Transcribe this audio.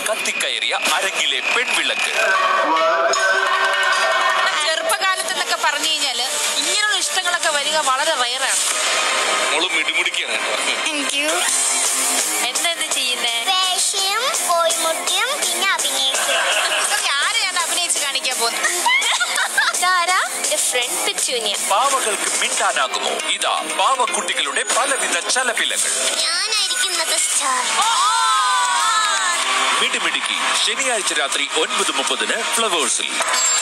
കത്തിക്കയറിയ അരങ്ങിലെ പെൺവിളക്ക് ചെറുപ്പകാലത്ത് എന്നൊക്കെ പറഞ്ഞു കഴിഞ്ഞാല് ഇങ്ങനെയുള്ള ഇഷ്ടങ്ങളൊക്കെ വരിക വളരെ റയറാണ് മോള് മിടിമുടിക്കാണ് കേട്ടോ എനിക്ക് എന്തെന്ത് ചെയ്യുന്നേ വേഷയും കോഴിമുട്ടിയും പിന്നെ അഭിനയിക്കും ആരെയാണ് അഭിനയിച്ച് കാണിക്കാൻ പോകുന്നത് ഇതാരാ എന്റെ ഫ്രണ്ട് പെറ്റൂനിയ പാവകൾക്ക് മിണ്ടാനാകുമോ ഇതാ പാവക്കുട്ടികളുടെ പലവിധ ചലപിലകൾ ഞാനായിരിക്കും ഇന്നത്തെ സ്റ്റാർ മിടിമിടുക്കി ശനിയാഴ്ച രാത്രി ഒൻപത് മുപ്പതിന് ഫ്ലവേഴ്സിൽ